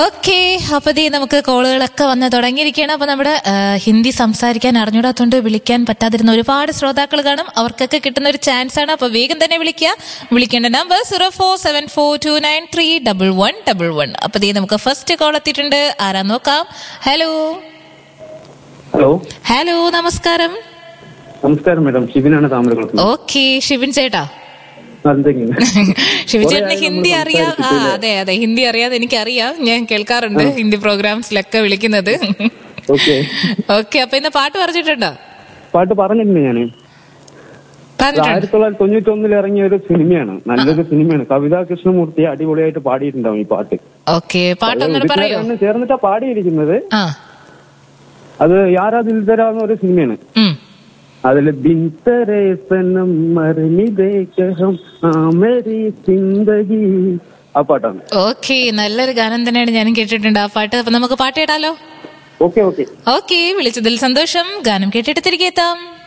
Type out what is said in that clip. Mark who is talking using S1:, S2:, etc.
S1: Okay അപ്പൊ ദേ നമുക്ക് കോളുകളൊക്കെ വന്ന് തുടങ്ങിയിരിക്കുകയാണ് അപ്പൊ നമ്മുടെ ആ, ഹിന്ദി സംസാരിക്കാൻ അറിഞ്ഞൂടാത്തോണ്ട് വിളിക്കാൻ പറ്റാതിരുന്ന ഒരുപാട് ശ്രോതാക്കൾ കാണും അവർക്കൊക്കെ കിട്ടുന്ന ഒരു ചാൻസ് ആണ് അപ്പൊ വേഗം തന്നെ വിളിക്കുക വിളിക്കേണ്ട number zero four seven four two nine three double one double one അപ്പൊ ദേ നമുക്ക് ഫസ്റ്റ് കോൾ എത്തിയിട്ടുണ്ട് ആരാ നോക്കാം ഹലോ
S2: ഹലോ
S1: ഹലോ നമസ്കാരം
S2: നമസ്കാരം മാഡം ഷിബിനാണ് താമരക്കുളത്ത്
S1: ഓക്കെ ഷിബിൻ ചേട്ടാ
S2: എന്തെങ്കിലും
S1: ഷിബിൻ ചേട്ടന്
S2: കുറേ ആയി
S1: ഹിന്ദി
S2: നമ്മൾ
S1: അറിയാം ആ
S2: സംസാരിച്ചിട്ടില്ലേ?
S1: അതെ അതെ ഹിന്ദി അറിയാതെ എനിക്കറിയാം ഞാൻ കേൾക്കാറുണ്ട് ഹിന്ദി പ്രോഗ്രാംസിലൊക്കെ വിളിക്കുന്നത്
S2: ഓക്കെ
S1: ഓക്കെ അപ്പൊ ഇന്ന് പാട്ട് പറഞ്ഞിട്ടുണ്ടോ
S2: പാട്ട് പറഞ്ഞിട്ടുണ്ട് ഞാന്
S1: പറഞ്ഞിട്ടുണ്ട്
S2: ആയിരത്തി തൊള്ളായിരത്തി തൊണ്ണൂറ്റി ഒന്നിൽ ഇറങ്ങിയ ഒരു സിനിമയാണ് നല്ലൊരു സിനിമയാണ് കവിതാ കൃഷ്ണമൂർത്തി അടിപൊളിയായിട്ട് പാടിയിട്ടുണ്ടാവും ഈ പാട്ട്
S1: ഓക്കെ പാട്ടൊന്നും പറയോ
S2: ഇതിന് ചേർന്നിട്ടാ പാടിയിരിക്കുന്നത്
S1: ആ
S2: അത് യാരാ ദിൽദര എന്നൊരു സിനിമയാണ്
S1: ഉം.
S2: അതില് ബിൻതരെ സനം മറിനി ദേഖം ആ മേരി സിന്ദഗി ആ പാട്ടാണ്
S1: ഓക്കെ നല്ലൊരു ഗാനം തന്നെയാണ് ഞാനും കേട്ടിട്ടുണ്ട് ആ പാട്ട് അപ്പൊ നമുക്ക് പാട്ട് കേട്ടാലോ
S2: ഓക്കെ ഓക്കെ
S1: ഓക്കെ വിളിച്ചതിൽ സന്തോഷം ഗാനം കേട്ടിട്ട് തിരികെ എത്താം